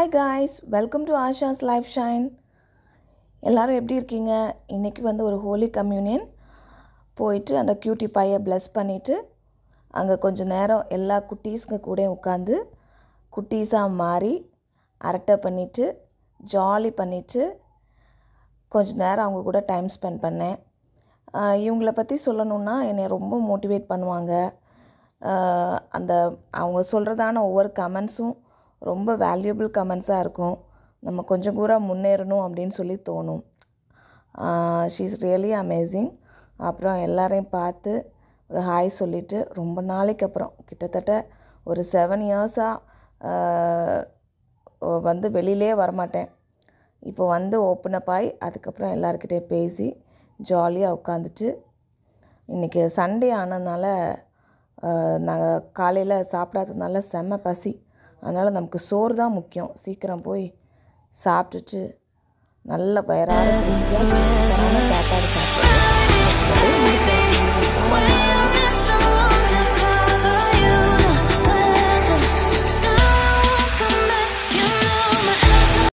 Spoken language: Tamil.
hi guys welcome to Asha's life shine எல்லாரும் எப்படி இருக்கீங்க இன்றைக்கி வந்து ஒரு ஹோலி கம்யூனியன் போயிட்டு அந்த கியூட்டி பையை ப்ளஸ் பண்ணிவிட்டு அங்கே கொஞ்சம் நேரம் எல்லா குட்டீஸுங்க கூட உட்காந்து குட்டீஸாக மாறி அரட்டை பண்ணிவிட்டு ஜாலி பண்ணிவிட்டு கொஞ்ச நேரம் அவங்க கூட டைம் ஸ்பெண்ட் பண்ணேன் ஆஹ் இவங்கள பற்றி சொல்லணுன்னா என்னை ரொம்ப மோட்டிவேட் பண்ணுவாங்க ஆஹ் அந்த அவங்க சொல்கிறதான ஒவ்வொரு கமெண்ட்ஸும் ரொம்ப வேல்யூபிள் கமெண்ட்ஸாக இருக்கும் நம்ம கொஞ்சம் கூட முன்னேறணும் அப்படின்னு சொல்லி தோணும் ஷீ இஸ் ரியலி அமேசிங் அப்புறம் எல்லாரையும் பார்த்து ஒரு ஹாய் சொல்லிவிட்டு ரொம்ப நாளைக்கு அப்புறம் கிட்டத்தட்ட ஒரு செவன் இயர்ஸாக வந்து வெளியிலே வரமாட்டேன் இப்போ வந்து ஓப்பன் அப் ஆகி அதுக்கப்புறம் எல்லாருக்கிட்டே பேசி ஜாலியாக உட்காந்துட்டு இன்றைக்கி சண்டே ஆனதுனால நாங்கள் காலையில் சாப்பிடாததுனால செம்ம பசி அதனால் நமக்கு சோறு தான் முக்கியம் சீக்கிரம் போய் சாப்பிட்டுட்டு நல்ல வயறார திருப்தியாக சூப்பரான சாப்பாடு சாப்பிட்டு